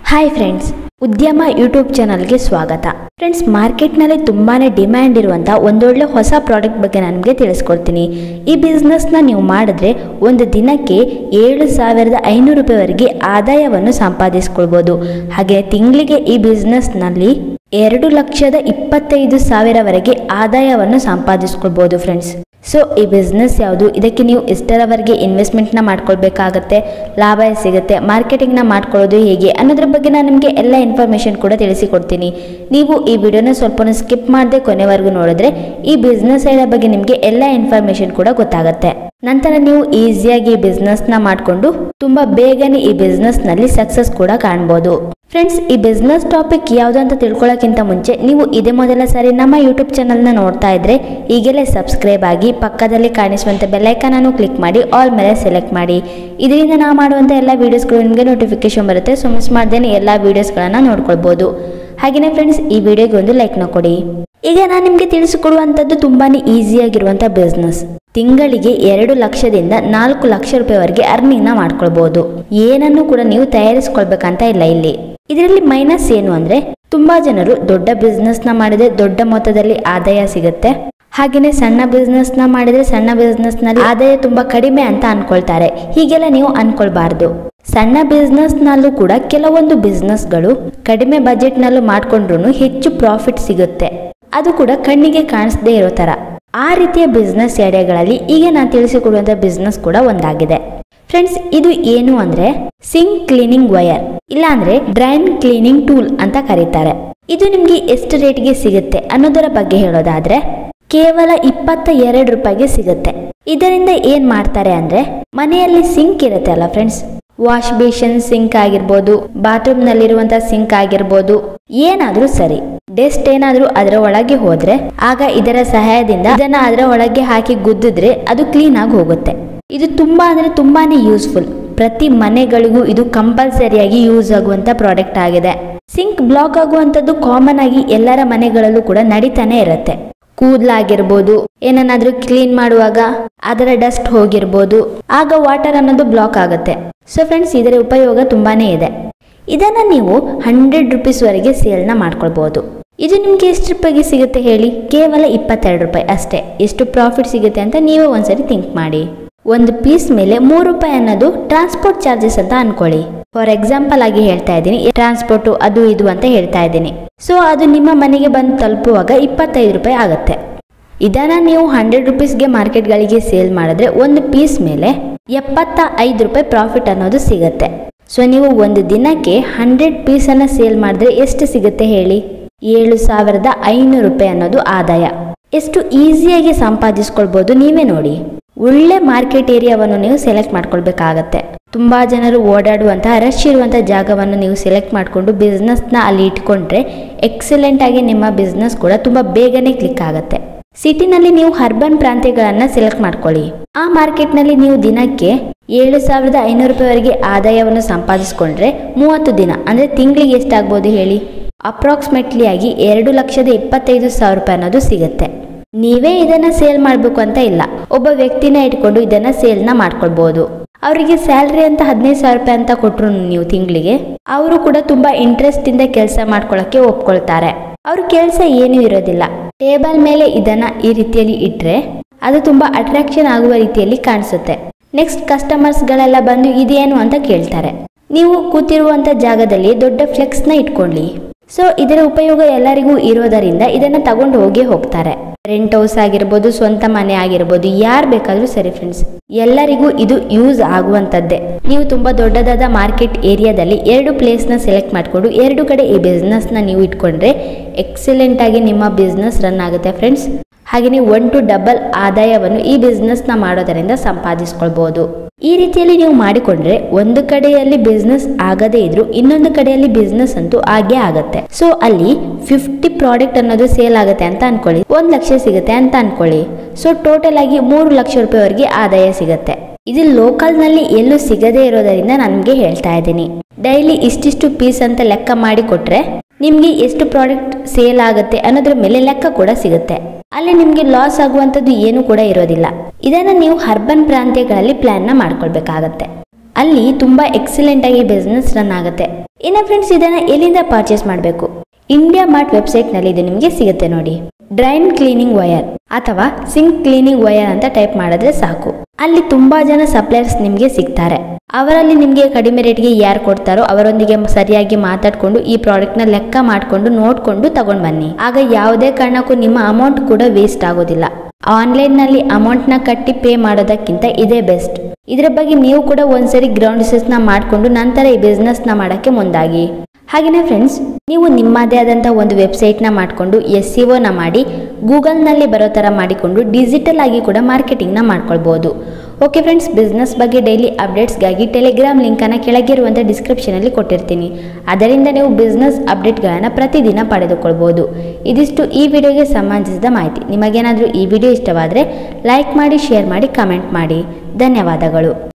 hi friends ಉದ್ಯಮ YouTube ಚಾನಲ್ಗೆ ಸ್ವಾಗತ ಫ್ರೆಂಡ್ಸ್ ಮಾರ್ಕೆಟ್ನಲ್ಲಿ ತುಂಬಾನೇ ಡಿಮ್ಯಾಂಡ್ ಇರುವಂಥ ಒಂದೊಳ್ಳೆ ಹೊಸ ಪ್ರಾಡಕ್ಟ್ ಬಗ್ಗೆ ನಾನು ನಿಮಗೆ ತಿಳಿಸ್ಕೊಡ್ತೀನಿ ಈ ಬಿಸ್ನೆಸ್ನ ನೀವು ಮಾಡಿದ್ರೆ ಒಂದು ದಿನಕ್ಕೆ ಏಳು ಸಾವಿರದ ಐನೂರು ರೂಪಾಯಿವರೆಗೆ ಆದಾಯವನ್ನು ಸಂಪಾದಿಸ್ಕೊಳ್ಬೋದು ಹಾಗೆ ತಿಂಗಳಿಗೆ ಈ ಬಿಸ್ನೆಸ್ನಲ್ಲಿ ಎರಡು ಲಕ್ಷದ ಇಪ್ಪತ್ತೈದು ಸಾವಿರವರೆಗೆ ಆದಾಯವನ್ನು ಸಂಪಾದಿಸ್ಕೊಳ್ಬೋದು ಫ್ರೆಂಡ್ಸ್ ಸೊ ಈ ಬಿಸ್ನೆಸ್ ಯಾವುದು ಇದಕ್ಕೆ ನೀವು ಎಷ್ಟರವರೆಗೆ ಇನ್ವೆಸ್ಟ್ಮೆಂಟ್ನ ಮಾಡ್ಕೊಳ್ಬೇಕಾಗತ್ತೆ ಲಾಭ ಎಷ್ಟ್ ಸಿಗುತ್ತೆ ಮಾರ್ಕೆಟಿಂಗ್ನ ಮಾಡ್ಕೊಳ್ಳೋದು ಹೇಗೆ ಅನ್ನೋದ್ರ ಬಗ್ಗೆ ನಾನು ನಿಮಗೆ ಎಲ್ಲ ಇನ್ಫಾರ್ಮೇಷನ್ ಕೂಡ ತಿಳಿಸಿಕೊಡ್ತೀನಿ ನೀವು ಈ ವಿಡಿಯೋನ ಸ್ವಲ್ಪ ಸ್ಕಿಪ್ ಮಾಡದೆ ಕೊನೆವರೆಗೂ ನೋಡಿದ್ರೆ ಈ ಬಿಸ್ನೆಸ್ ಐಡಿಯಾ ಬಗ್ಗೆ ನಿಮಗೆ ಎಲ್ಲ ಇನ್ಫಾರ್ಮೇಷನ್ ಕೂಡ ಗೊತ್ತಾಗುತ್ತೆ ನಂತರ ನೀವು ಈಸಿಯಾಗಿ ಈ ಬಿಸ್ನೆಸ್ನ ಮಾಡಿಕೊಂಡು ತುಂಬ ಬೇಗನೆ ಈ ಬಿಸ್ನೆಸ್ನಲ್ಲಿ ಸಕ್ಸಸ್ ಕೂಡ ಕಾಣ್ಬೋದು ಫ್ರೆಂಡ್ಸ್ ಈ ಬಿಸ್ನೆಸ್ ಟಾಪಿಕ್ ಯಾವುದು ಅಂತ ತಿಳ್ಕೊಳ್ಳೋಕ್ಕಿಂತ ಮುಂಚೆ ನೀವು ಇದೇ ಮೊದಲ ಸಾರಿ ನಮ್ಮ ಯೂಟ್ಯೂಬ್ ಚಾನಲ್ನ ನೋಡ್ತಾ ಇದ್ರೆ ಈಗಲೇ ಸಬ್ಸ್ಕ್ರೈಬ್ ಆಗಿ ಪಕ್ಕದಲ್ಲಿ ಕಾಣಿಸುವಂಥ ಬೆಲ್ಲೈಕನನ್ನು ಕ್ಲಿಕ್ ಮಾಡಿ ಆಲ್ ಮೇಲೆ ಸೆಲೆಕ್ಟ್ ಮಾಡಿ ಇದರಿಂದ ನಾವು ಮಾಡುವಂಥ ಎಲ್ಲ ವೀಡಿಯೋಸ್ಗಳು ನಿಮಗೆ ನೋಟಿಫಿಕೇಶನ್ ಬರುತ್ತೆ ಸೊ ಮಿಸ್ ಮಾಡ್ದೇನೆ ಎಲ್ಲ ವೀಡಿಯೋಸ್ಗಳನ್ನು ನೋಡ್ಕೊಳ್ಬೋದು ಹಾಗೆಯೇ ಫ್ರೆಂಡ್ಸ್ ಈ ವಿಡಿಯೋಗೆ ಒಂದು ಲೈಕ್ನ ಕೊಡಿ ಈಗ ನಾನು ನಿಮಗೆ ತಿಳಿಸಿಕೊಡುವಂಥದ್ದು ತುಂಬಾನೇ ಈಸಿಯಾಗಿರುವಂಥ ಬಿಸ್ನೆಸ್ ತಿಂಗಳಿಗೆ ಎರಡು ಲಕ್ಷದಿಂದ ನಾಲ್ಕು ಲಕ್ಷ ರೂಪಾಯಿವರೆಗೆ ಅರ್ನಿಂಗ್ನ ಮಾಡ್ಕೊಳ್ಬಹುದು ಏನನ್ನು ಕೂಡ ನೀವು ತಯಾರಿಸ್ಕೊಳ್ಬೇಕಂತ ಇಲ್ಲ ಇಲ್ಲಿ ಇದರಲ್ಲಿ ಮೈನಸ್ ಏನು ಅಂದ್ರೆ ತುಂಬಾ ಜನರು ದೊಡ್ಡ ಬಿಸ್ನೆಸ್ ನ ಮಾಡಿದ್ರೆ ದೊಡ್ಡ ಮೊತ್ತದಲ್ಲಿ ಆದಾಯ ಸಿಗುತ್ತೆ ಹಾಗೇನೆ ಸಣ್ಣ ಬಿಸ್ನೆಸ್ ನ ಮಾಡಿದ್ರೆ ಸಣ್ಣ ಬಿಸ್ನೆಸ್ ನಲ್ಲಿ ಆದಾಯ ತುಂಬಾ ಕಡಿಮೆ ಅಂತ ಅನ್ಕೊಳ್ತಾರೆ ಹೀಗೆಲ್ಲ ನೀವು ಅನ್ಕೊಳ್ಬಾರ್ದು ಸಣ್ಣ ಬಿಸ್ನೆಸ್ ನಲ್ಲೂ ಕೂಡ ಕೆಲವೊಂದು ಬಿಸ್ನೆಸ್ಗಳು ಕಡಿಮೆ ಬಜೆಟ್ ನಲ್ಲೂ ಮಾಡ್ಕೊಂಡ್ರು ಹೆಚ್ಚು ಪ್ರಾಫಿಟ್ ಸಿಗುತ್ತೆ ಅದು ಕೂಡ ಕಣ್ಣಿಗೆ ಕಾಣಿಸದೇ ಇರೋ ತರ ಆ ರೀತಿಯ ಬಿಸ್ನೆಸ್ ಐಡಿಯಾಗಳಲ್ಲಿ ಈಗ ನಾನು ತಿಳಿಸಿಕೊಡುವಂತ ಬಿಸ್ನೆಸ್ ಕೂಡ ಒಂದಾಗಿದೆ ಫ್ರೆಂಡ್ಸ್ ಇದು ಏನು ಅಂದ್ರೆ ಸಿಂಕ್ ಕ್ಲೀನಿಂಗ್ ವಯರ್ ಇಲ್ಲ ಅಂದ್ರೆ ಡ್ರೈನ್ ಕ್ಲೀನಿಂಗ್ ಟೂಲ್ ಅಂತ ಕರೀತಾರೆ ಇದು ನಿಮ್ಗೆ ಎಷ್ಟು ರೇಟ್ಗೆ ಸಿಗುತ್ತೆ ಅನ್ನೋದರ ಬಗ್ಗೆ ಹೇಳೋದಾದ್ರೆ ಕೇವಲ ಇಪ್ಪತ್ತ ಎರಡು ರೂಪಾಯಿಗೆ ಸಿಗುತ್ತೆ ಇದರಿಂದ ಏನ್ ಮಾಡ್ತಾರೆ ಅಂದ್ರೆ ಮನೆಯಲ್ಲಿ ಸಿಂಕ್ ಇರುತ್ತೆ ಅಲ್ಲ ಫ್ರೆಂಡ್ಸ್ ವಾಶ್ ಬೇಷನ್ ಸಿಂಕ್ ಆಗಿರ್ಬೋದು ಬಾತ್ರೂಮ್ ನಲ್ಲಿರುವಂತ ಸಿಂಕ್ ಆಗಿರ್ಬೋದು ಏನಾದ್ರೂ ಸರಿ ಡೆಸ್ಟ್ ಏನಾದ್ರೂ ಅದರ ಒಳಗೆ ಹೋದ್ರೆ ಆಗ ಇದರ ಸಹಾಯದಿಂದ ಇದನ್ನ ಅದರ ಒಳಗೆ ಹಾಕಿ ಗುದ್ದಿದ್ರೆ ಅದು ಕ್ಲೀನ್ ಆಗಿ ಹೋಗುತ್ತೆ ಇದು ತುಂಬಾ ಅಂದ್ರೆ ತುಂಬಾನೇ ಯೂಸ್ಫುಲ್ ಪ್ರತಿ ಮನೆಗಳಿಗೂ ಇದು ಕಂಪಲ್ಸರಿಯಾಗಿ ಯೂಸ್ ಆಗುವಂತ ಪ್ರಾಡಕ್ಟ್ ಆಗಿದೆ ಸಿಂಕ್ ಬ್ಲಾಕ್ ಆಗುವಂತದ್ದು ಕಾಮನ್ ಆಗಿ ಎಲ್ಲರ ಮನೆಗಳಲ್ಲೂ ಕೂಡ ನಡೀತಾನೆ ಇರುತ್ತೆ ಕೂದಲಾಗಿರ್ಬೋದು ಏನನ್ನಾದ್ರೂ ಕ್ಲೀನ್ ಮಾಡುವಾಗ ಅದರ ಡಸ್ಟ್ ಹೋಗಿರ್ಬೋದು ಆಗ ವಾಟರ್ ಅನ್ನೋದು ಬ್ಲಾಕ್ ಆಗುತ್ತೆ ಸೊ ಫ್ರೆಂಡ್ಸ್ ಇದರ ಉಪಯೋಗ ತುಂಬಾನೇ ಇದೆ ಇದನ್ನ ನೀವು ಹಂಡ್ರೆಡ್ ರುಪೀಸ್ ವರೆಗೆ ಸೇಲ್ನ ಮಾಡ್ಕೊಳ್ಬಹುದು ಇದು ನಿಮ್ಗೆ ಎಷ್ಟು ರೂಪಾಯಿಗೆ ಸಿಗುತ್ತೆ ಹೇಳಿ ಕೇವಲ ಇಪ್ಪತ್ತೆರಡು ರೂಪಾಯಿ ಅಷ್ಟೇ ಎಷ್ಟು ಪ್ರಾಫಿಟ್ ಸಿಗುತ್ತೆ ಅಂತ ನೀವೇ ಒಂದ್ಸರಿ ಥಿಂಕ್ ಮಾಡಿ ಒಂದು ಪೀಸ್ ಮೇಲೆ ಮೂರು ರೂಪಾಯಿ ಅನ್ನೋದು ಟ್ರಾನ್ಸ್ಪೋರ್ಟ್ ಚಾರ್ಜಸ್ ಅಂತ ಅನ್ಕೊಳ್ಳಿ ಫಾರ್ ಎಕ್ಸಾಂಪಲ್ ಆಗಿ ಹೇಳ್ತಾ ಇದ್ದೀನಿ ಟ್ರಾನ್ಸ್ಪೋರ್ಟ್ ಅದು ಇದು ಅಂತ ಹೇಳ್ತಾ ಇದ್ದೀನಿ ಸೊ ಅದು ನಿಮ್ಮ ಮನೆಗೆ ಬಂದು ತಲುಪುವಾಗ ಇಪ್ಪತ್ತೈದು ರೂಪಾಯಿ ಆಗುತ್ತೆ ಇದನ್ನ ನೀವು ಹಂಡ್ರೆಡ್ ರುಪೀಸ್ಗೆ ಮಾರ್ಕೆಟ್ಗಳಿಗೆ ಸೇಲ್ ಮಾಡಿದ್ರೆ ಒಂದು ಪೀಸ್ ಮೇಲೆ ಎಪ್ಪತ್ತ ಐದು ರೂಪಾಯಿ ಪ್ರಾಫಿಟ್ ಅನ್ನೋದು ಸಿಗುತ್ತೆ ಸೊ ನೀವು ಒಂದು ದಿನಕ್ಕೆ ಹಂಡ್ರೆಡ್ ಪೀಸನ್ನು ಸೇಲ್ ಮಾಡಿದ್ರೆ ಎಷ್ಟು ಸಿಗುತ್ತೆ ಹೇಳಿ ಏಳು ಸಾವಿರದ ಐನೂರು ರೂಪಾಯಿ ಅನ್ನೋದು ಆದಾಯ ಎಷ್ಟು ಈಸಿಯಾಗಿ ಸಂಪಾದಿಸ್ಕೊಳ್ಬೋದು ನೀವೇ ನೋಡಿ ಒಳ್ಳೆ ಮಾರ್ಕೆಟ್ ಏರಿಯಾವನ್ನು ನೀವು ಸೆಲೆಕ್ಟ್ ಮಾಡ್ಕೊಳ್ಬೇಕಾಗತ್ತೆ ತುಂಬಾ ಜನರು ಓಡಾಡುವಂತಹ ರಶ್ ಇರುವಂತಹ ಜಾಗವನ್ನು ನೀವು ಸೆಲೆಕ್ಟ್ ಮಾಡಿಕೊಂಡು ಬಿಸ್ನೆಸ್ನ ಅಲ್ಲಿ ಇಟ್ಕೊಂಡ್ರೆ ಎಕ್ಸಲೆಂಟ್ ಆಗಿ ನಿಮ್ಮ ಬಿಸ್ನೆಸ್ ಕೂಡ ತುಂಬಾ ಬೇಗನೆ ಕ್ಲಿಕ್ ಆಗುತ್ತೆ ಸಿಟಿನಲ್ಲಿ ನೀವು ಅರ್ಬನ್ ಪ್ರಾಂತ್ಯಗಳನ್ನ ಸೆಲೆಕ್ಟ್ ಮಾಡ್ಕೊಳ್ಳಿ ಆ ಮಾರ್ಕೆಟ್ನಲ್ಲಿ ನೀವು ದಿನಕ್ಕೆ ಏಳು ಸಾವಿರದ ಐನೂರು ರೂಪಾಯಿವರೆಗೆ ಆದಾಯವನ್ನು ಸಂಪಾದಿಸ್ಕೊಂಡ್ರೆ ಮೂವತ್ತು ದಿನ ಅಂದ್ರೆ ತಿಂಗಳಿಗೆ ಎಷ್ಟಾಗ್ಬೋದು ಹೇಳಿ ಅಪ್ರಾಕ್ಸಿಮೇಟ್ಲಿ ಆಗಿ ಎರಡು ಲಕ್ಷದ ಇಪ್ಪತ್ತೈದು ಸಾವಿರ ರೂಪಾಯಿ ಅನ್ನೋದು ಸಿಗುತ್ತೆ ನೀವೇ ಇದನ್ನ ಸೇಲ್ ಮಾಡಬೇಕು ಅಂತ ಇಲ್ಲ ಒಬ್ಬ ವ್ಯಕ್ತಿನ ಇಟ್ಕೊಂಡು ಇದನ್ನ ಸೇಲ್ನ ಮಾಡ್ಕೊಳ್ಬಹುದು ಅವರಿಗೆ ಸ್ಯಾಲ್ರಿ ಅಂತ ಹದಿನೈದು ಸಾವಿರ ರೂಪಾಯಿ ಅಂತ ಕೊಟ್ರು ನೀವು ತಿಂಗಳಿಗೆ ಅವರು ಕೂಡ ತುಂಬಾ ಇಂಟ್ರೆಸ್ಟ್ ಇಂದ ಕೆಲಸ ಮಾಡ್ಕೊಳಕ್ಕೆ ಒಪ್ಕೊಳ್ತಾರೆ ಅವ್ರ ಕೆಲಸ ಏನೂ ಇರೋದಿಲ್ಲ ಟೇಬಲ್ ಮೇಲೆ ಇದನ್ನ ಈ ರೀತಿಯಲ್ಲಿ ಇಟ್ರೆ ಅದು ತುಂಬಾ ಅಟ್ರಾಕ್ಷನ್ ಆಗುವ ರೀತಿಯಲ್ಲಿ ಕಾಣಿಸುತ್ತೆ ನೆಕ್ಸ್ಟ್ ಕಸ್ಟಮರ್ಸ್ ಗಳೆಲ್ಲ ಬಂದು ಇದೇನು ಅಂತ ಕೇಳ್ತಾರೆ ನೀವು ಕೂತಿರುವಂತ ಜಾಗದಲ್ಲಿ ದೊಡ್ಡ ಫ್ಲೆಕ್ಸ್ ನ ಇಟ್ಕೊಳ್ಳಿ ಸೊ ಇದರ ಉಪಯೋಗ ಎಲ್ಲರಿಗೂ ಇರೋದರಿಂದ ಇದನ್ನ ತಗೊಂಡು ಹೋಗಿ ಹೋಗ್ತಾರೆ ರೆಂಟ್ ಹೌಸ್ ಆಗಿರ್ಬೋದು ಸ್ವಂತ ಮನೆ ಆಗಿರ್ಬೋದು ಯಾರು ಬೇಕಾದ್ರೂ ಸರಿ ಫ್ರೆಂಡ್ಸ್ ಎಲ್ಲರಿಗೂ ಇದು ಯೂಸ್ ಆಗುವಂತದ್ದೇ ನೀವು ತುಂಬಾ ದೊಡ್ಡದಾದ ಮಾರ್ಕೆಟ್ ಏರಿಯಾದಲ್ಲಿ ಎರಡು ಪ್ಲೇಸ್ ನ ಸೆಲೆಕ್ಟ್ ಮಾಡಿಕೊಂಡು ಎರಡು ಕಡೆ ಈ ಬಿಸ್ನೆಸ್ ನ ನೀವು ಇಟ್ಕೊಂಡ್ರೆ ಎಕ್ಸಲೆಂಟ್ ಆಗಿ ನಿಮ್ಮ ಬಿಸ್ನೆಸ್ ರನ್ ಆಗುತ್ತೆ ಫ್ರೆಂಡ್ಸ್ ಹಾಗೆಯೇ ಒನ್ ಟು ಡಬಲ್ ಆದಾಯವನ್ನು ಈ ಬಿಸ್ನೆಸ್ ನ ಮಾಡೋದರಿಂದ ಸಂಪಾದಿಸ್ಕೊಳ್ಬಹುದು ಈ ರೀತಿಯಲ್ಲಿ ನೀವು ಮಾಡಿಕೊಂಡ್ರೆ ಒಂದು ಕಡೆಯಲ್ಲಿ ಬಿಸ್ನೆಸ್ ಆಗದೇ ಇದ್ರು ಇನ್ನೊಂದು ಕಡೆಯಲ್ಲಿ ಬಿಸ್ನೆಸ್ ಅಂತೂ ಆಗೇ ಆಗತ್ತೆ ಸೊ ಅಲ್ಲಿ ಫಿಫ್ಟಿ ಪ್ರಾಡಕ್ಟ್ ಅನ್ನೋದು ಸೇಲ್ ಆಗುತ್ತೆ ಅಂತ ಅನ್ಕೊಳ್ಳಿ ಒಂದ್ ಲಕ್ಷ ಸಿಗುತ್ತೆ ಅಂತ ಅನ್ಕೊಳ್ಳಿ ಸೊ ಟೋಟಲ್ ಆಗಿ ಮೂರು ಲಕ್ಷ ರೂಪಾಯಿವರೆಗೆ ಆದಾಯ ಸಿಗುತ್ತೆ ಇದು ಲೋಕಲ್ ನಲ್ಲಿ ಎಲ್ಲೂ ಸಿಗದೇ ಇರೋದರಿಂದ ನನಗೆ ಹೇಳ್ತಾ ಇದ್ದೀನಿ ಡೈಲಿ ಇಷ್ಟಿಷ್ಟು ಪೀಸ್ ಅಂತ ಲೆಕ್ಕ ಮಾಡಿ ಕೊಟ್ರೆ ನಿಮ್ಗೆ ಎಷ್ಟು ಪ್ರಾಡಕ್ಟ್ ಸೇಲ್ ಆಗುತ್ತೆ ಅನ್ನೋದ್ರ ಮೇಲೆ ಲೆಕ್ಕ ಕೂಡ ಸಿಗುತ್ತೆ ಅಲ್ಲಿ ನಿಮ್ಗೆ ಲಾಸ್ ಆಗುವಂಥದ್ದು ಏನು ಕೂಡ ಇರೋದಿಲ್ಲ ಇದನ್ನ ನೀವು ಅರ್ಬನ್ ಪ್ರಾಂತ್ಯಗಳಲ್ಲಿ ಪ್ಲಾನ್ ನ ಮಾಡ್ಕೊಳ್ಬೇಕಾಗತ್ತೆ ಅಲ್ಲಿ ತುಂಬ ಎಕ್ಸಲೆಂಟ್ ಆಗಿ ಬಿಸ್ನೆಸ್ ರನ್ ಆಗುತ್ತೆ ಇನ್ನು ಫ್ರೆಂಡ್ಸ್ ಇದನ್ನ ಎಲ್ಲಿಂದ ಪರ್ಚೇಸ್ ಮಾಡಬೇಕು ಇಂಡಿಯಾ ಮಾರ್ಟ್ ವೆಬ್ಸೈಟ್ ನಲ್ಲಿ ಇದು ನಿಮಗೆ ಸಿಗುತ್ತೆ ನೋಡಿ ಡ್ರೈನ್ ಕ್ಲೀನಿಂಗ್ ವಯರ್ ಅಥವಾ ಸಿಂಕ್ ಕ್ಲೀನಿಂಗ್ ವಯರ್ ಅಂತ ಟೈಪ್ ಮಾಡಿದ್ರೆ ಸಾಕು ಅಲ್ಲಿ ತುಂಬಾ ಜನ ಸಪ್ಲೈಯರ್ಸ್ ನಿಮಗೆ ಸಿಗ್ತಾರೆ ಅವರಲ್ಲಿ ನಿಮಗೆ ಕಡಿಮೆ ರೇಟ್ಗೆ ಯಾರು ಕೊಡ್ತಾರೋ ಅವರೊಂದಿಗೆ ಸರಿಯಾಗಿ ಮಾತಾಡ್ಕೊಂಡು ಈ ಪ್ರಾಡಕ್ಟ್ ನ ಲೆಕ್ಕ ಮಾಡಿಕೊಂಡು ನೋಡ್ಕೊಂಡು ತಗೊಂಡ್ ಬನ್ನಿ ಆಗ ಯಾವುದೇ ಕಾರಣಕ್ಕೂ ನಿಮ್ಮ ಅಮೌಂಟ್ ಕೂಡ ವೇಸ್ಟ್ ಆಗೋದಿಲ್ಲ ಆನ್ಲೈನ್ ನಲ್ಲಿ ಅಮೌಂಟ್ ನ ಕಟ್ಟಿ ಪೇ ಮಾಡೋದಕ್ಕಿಂತ ಇದೇ ಬೆಸ್ಟ್ ಇದರ ಬಗ್ಗೆ ನೀವು ಕೂಡ ಒಂದ್ಸರಿ ಗ್ರೌಂಡ್ ರಿಸರ್ಚ್ ನ ಮಾಡ್ಕೊಂಡು ನಂತರ ಈ ಬಿಸ್ನೆಸ್ ನ ಮಾಡಕ್ಕೆ ಮುಂದಾಗಿ ಹಾಗೆಯೇ ಫ್ರೆಂಡ್ಸ್ ನೀವು ನಿಮ್ಮದೇ ಆದಂಥ ಒಂದು ವೆಬ್ಸೈಟ್ನ ಮಾಡಿಕೊಂಡು ಎಸ್ ಸಿ ಒನ ಮಾಡಿ ಗೂಗಲ್ನಲ್ಲಿ ಬರೋ ಥರ ಮಾಡಿಕೊಂಡು ಡಿಜಿಟಲ್ ಆಗಿ ಕೂಡ ಮಾರ್ಕೆಟಿಂಗ್ನ ಮಾಡ್ಕೊಳ್ಬೋದು ಓಕೆ ಫ್ರೆಂಡ್ಸ್ ಬಿಸ್ನೆಸ್ ಬಗ್ಗೆ ಡೈಲಿ ಅಪ್ಡೇಟ್ಸ್ಗಾಗಿ ಟೆಲಿಗ್ರಾಮ್ ಲಿಂಕನ್ನು ಕೆಳಗಿರುವಂಥ ಡಿಸ್ಕ್ರಿಪ್ಷನಲ್ಲಿ ಕೊಟ್ಟಿರ್ತೀನಿ ಅದರಿಂದ ನೀವು ಬಿಸ್ನೆಸ್ ಅಪ್ಡೇಟ್ಗಳನ್ನು ಪ್ರತಿದಿನ ಪಡೆದುಕೊಳ್ಬೋದು ಇದಿಷ್ಟು ಈ ವಿಡಿಯೋಗೆ ಸಂಬಂಧಿಸಿದ ಮಾಹಿತಿ ನಿಮಗೇನಾದರೂ ಈ ವಿಡಿಯೋ ಇಷ್ಟವಾದರೆ ಲೈಕ್ ಮಾಡಿ ಶೇರ್ ಮಾಡಿ ಕಮೆಂಟ್ ಮಾಡಿ ಧನ್ಯವಾದಗಳು